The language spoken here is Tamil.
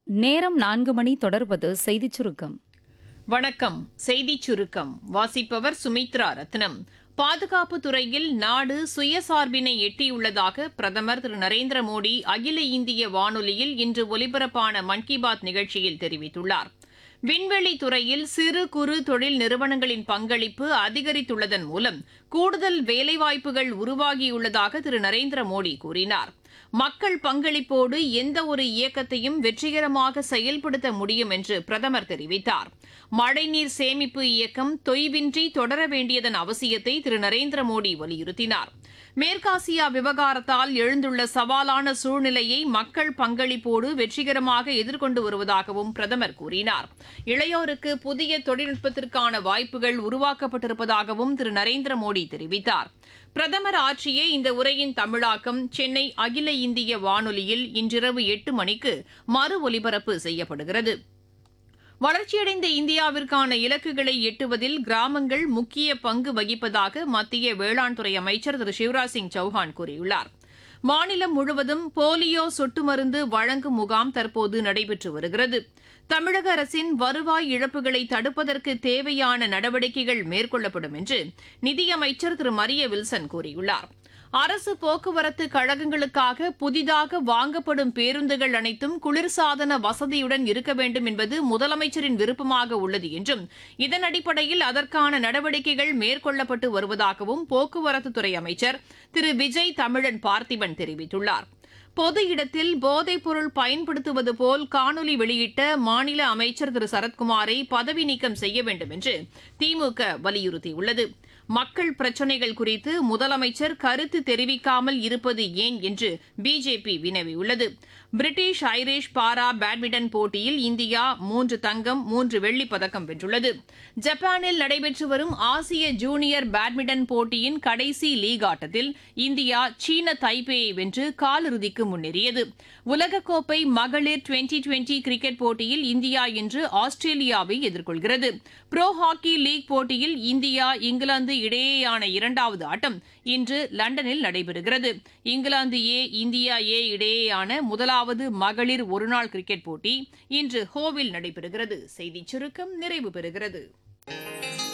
நேரம் நான்கு மணி தொடர்வது செய்திச் சுருக்கம் வணக்கம் செய்திச் சுருக்கம் வாசிப்பவர் சுமித்ரா ரத்னம் பாதுகாப்பு துறையில் நாடு சுயசார்பினை எட்டியுள்ளதாக பிரதமர் திரு நரேந்திர மோடி அகில இந்திய வானொலியில் இன்று ஒலிபரப்பான மன் கி பாத் நிகழ்ச்சியில் தெரிவித்துள்ளார் விண்வெளி துறையில் சிறு குறு தொழில் நிறுவனங்களின் பங்களிப்பு அதிகரித்துள்ளதன் மூலம் கூடுதல் வேலைவாய்ப்புகள் உருவாகியுள்ளதாக திரு நரேந்திர மோடி கூறினார் மக்கள் பங்களிப்போடு எந்த ஒரு இயக்கத்தையும் வெற்றிகரமாக செயல்படுத்த முடியும் என்று பிரதமர் தெரிவித்தார் மழைநீர் சேமிப்பு இயக்கம் தொய்வின்றி தொடர வேண்டியதன் அவசியத்தை திரு நரேந்திர மோடி வலியுறுத்தினார் மேற்காசியா விவகாரத்தால் எழுந்துள்ள சவாலான சூழ்நிலையை மக்கள் பங்களிப்போடு வெற்றிகரமாக எதிர்கொண்டு வருவதாகவும் பிரதமர் கூறினார் இளையோருக்கு புதிய தொழில்நுட்பத்திற்கான வாய்ப்புகள் உருவாக்கப்பட்டிருப்பதாகவும் திரு நரேந்திர மோடி தெரிவித்தார் பிரதமர் ஆற்றிய இந்த உரையின் தமிழாக்கம் சென்னை அகில இந்திய வானொலியில் இன்றிரவு எட்டு மணிக்கு மறு ஒலிபரப்பு செய்யப்படுகிறது வளர்ச்சியடைந்த இந்தியாவிற்கான இலக்குகளை எட்டுவதில் கிராமங்கள் முக்கிய பங்கு வகிப்பதாக மத்திய வேளாண் துறை அமைச்சர் திரு சிவராஜ் சிங் சௌஹான் கூறியுள்ளார் மாநிலம் முழுவதும் போலியோ சொட்டு மருந்து வழங்கும் முகாம் தற்போது நடைபெற்று வருகிறது தமிழக அரசின் வருவாய் இழப்புகளை தடுப்பதற்கு தேவையான நடவடிக்கைகள் மேற்கொள்ளப்படும் என்று நிதியமைச்சர் திரு மரிய வில்சன் கூறியுள்ளார் அரசு போக்குவரத்து கழகங்களுக்காக புதிதாக வாங்கப்படும் பேருந்துகள் அனைத்தும் குளிர்சாதன வசதியுடன் இருக்க வேண்டும் என்பது முதலமைச்சரின் விருப்பமாக உள்ளது என்றும் இதன் அடிப்படையில் அதற்கான நடவடிக்கைகள் மேற்கொள்ளப்பட்டு வருவதாகவும் போக்குவரத்துத்துறை அமைச்சர் திரு விஜய் தமிழன் பார்த்திபன் தெரிவித்துள்ளார் பொது இடத்தில் போதைப் பொருள் பயன்படுத்துவது போல் காணொலி வெளியிட்ட மாநில அமைச்சர் திரு சரத்குமாரை பதவி நீக்கம் செய்ய வேண்டும் என்று திமுக வலியுறுத்தியுள்ளது மக்கள் பிரச்சினைகள் குறித்து முதலமைச்சர் கருத்து தெரிவிக்காமல் இருப்பது ஏன் என்று பிஜேபி வினவியுள்ளது பிரிட்டிஷ் ஐரிஷ் பாரா பேட்மிண்டன் போட்டியில் இந்தியா மூன்று தங்கம் மூன்று வெள்ளிப் பதக்கம் வென்றுள்ளது ஜப்பானில் நடைபெற்று வரும் ஆசிய ஜூனியர் பேட்மிண்டன் போட்டியின் கடைசி லீக் ஆட்டத்தில் இந்தியா சீன தைப்பேயை வென்று காலிறுதிக்கு முன்னேறியது உலகக்கோப்பை மகளிர் டுவெண்டி டுவெண்டி கிரிக்கெட் போட்டியில் இந்தியா இன்று ஆஸ்திரேலியாவை எதிர்கொள்கிறது புரோ ஹாக்கி லீக் போட்டியில் இந்தியா இங்கிலாந்து இடையேயான இரண்டாவது ஆட்டம் இன்று லண்டனில் நடைபெறுகிறது இங்கிலாந்து ஏ இந்தியா ஏ இடையேயான முதலாவது மகளிர் ஒருநாள் கிரிக்கெட் போட்டி இன்று ஹோவில் நடைபெறுகிறது செய்திச் சுருக்கம் நிறைவு பெறுகிறது